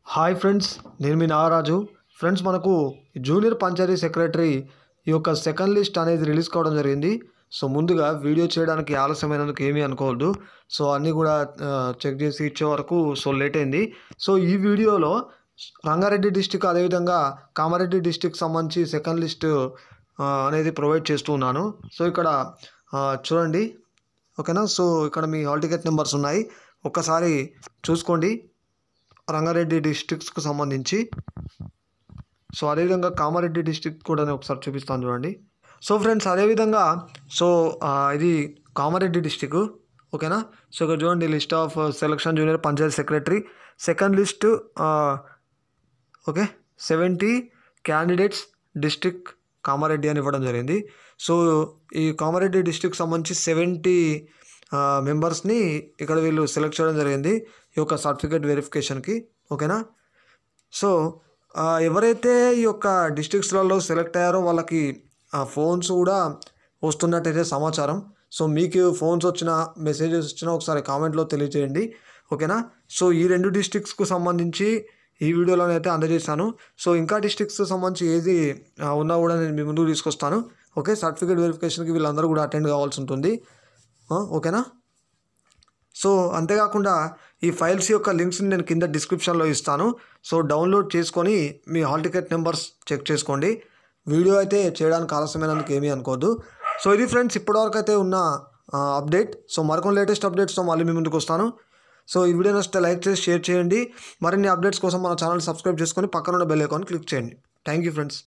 hi friends నేను మీ Nagaraju friends మనకు జూనియర్ పంచాయతీ సెక్రటరీ ఈ యొక్క సెకండ్ లిస్ట్ అనేది రిలీజ్ కావడం జరిగింది సో ముందుగా వీడియో చేయడానికి ఆలస్యమైనందుకు ఏమీ అనుకోవద్దు సో అన్నీ కూడా చెక్ చేసి ఇచ్చే వరకు సో లేట్ అయింది సో ఈ వీడియోలో రంగారెడ్డి డిస్టిక్ అదేవిధంగా కామారెడ్డి డిస్టిక్ సంబంధించి సెకండ్ లిస్ట్ అనేది ప్రొవైడ్ చేస్తూ ఉన్నాను సో ఇక్కడ ఆ, చూడండి ఓకేనా సో ఇక్కడ మీ హాల్ టికెట్ నెంబర్స్ ఉన్నాయి ఒక్కసారి చూసుకోండి రంగారెడ్డి డిస్ట్రిక్ట్స్కి సంబంధించి సో అదేవిధంగా కామారెడ్డి డిస్ట్రిక్ట్ కూడా నేను ఒకసారి చూపిస్తాను చూడండి సో ఫ్రెండ్స్ అదేవిధంగా సో ఆ, ఇది కామారెడ్డి డిస్టిక్ ఓకేనా సో ఇక్కడ చూడండి list of selection junior panchayat secretary second list okay seventy candidates district Kamareddy అని ఇవ్వడం జరిగింది సో ఈ కామారెడ్డి డిస్ట్రిక్ట్ సంబంధించి సెవెంటీ మెంబర్స్ని ఇక్కడ వీళ్ళు సెలెక్ట్ చేయడం జరిగింది ఈ యొక్క సర్టిఫికేట్ వెరిఫికేషన్కి ఓకేనా సో ఆ, ఎవరైతే ఈ యొక్క డిస్ట్రిక్ట్స్లలో సెలెక్ట్ అయ్యారో వాళ్ళకి ఫోన్స్ కూడా వస్తున్నట్టయితే సమాచారం సో మీకు ఫోన్స్ వచ్చిన మెసేజెస్ వచ్చినా ఒకసారి కామెంట్లో తెలియజేయండి ఓకేనా సో ఈ రెండు డిస్ట్రిక్ట్స్కు సంబంధించి ఈ వీడియోలోనే అయితే అందజేశాను సో ఇంకా డిస్ట్రిక్ట్స్ సంబంధించి ఏది ఆ, ఉన్నా కూడా నేను మీ ముందుకు తీసుకొస్తాను ఓకే సర్టిఫికేట్ వెరిఫికేషన్కి వీళ్ళందరూ కూడా అటెండ్ కావాల్సి ఉంటుంది ఆ, ఓకేనా సో అంతేకాకుండా ఈ ఫైల్స్ యొక్క లింక్స్ని నేను కింద డిస్క్రిప్షన్లో ఇస్తాను సో డౌన్లోడ్ చేసుకొని మీ హాల్ టికెట్ నెంబర్స్ చెక్ చేసుకోండి వీడియో అయితే చేయడానికి ఆలస్యమైనందుకు ఏమీ అనుకోవద్దు సో ఇది ఫ్రెండ్స్ ఇప్పటివరకు అయితే ఉన్న అప్డేట్ సో మరికొన్ని లేటెస్ట్ అప్డేట్స్తో మళ్ళీ మీ ముందుకు వస్తాను సో ఈ వీడియో నచ్చితే లైక్ చేసి షేర్ చేయండి మరిన్ని అప్డేట్స్ కోసం మన ఛానల్ సబ్స్క్రైబ్ చేసుకొని పక్కన ఉన్న బెల్ ఐకాన్ క్లిక్ చేయండి థ్యాంక్ యూ ఫ్రెండ్స్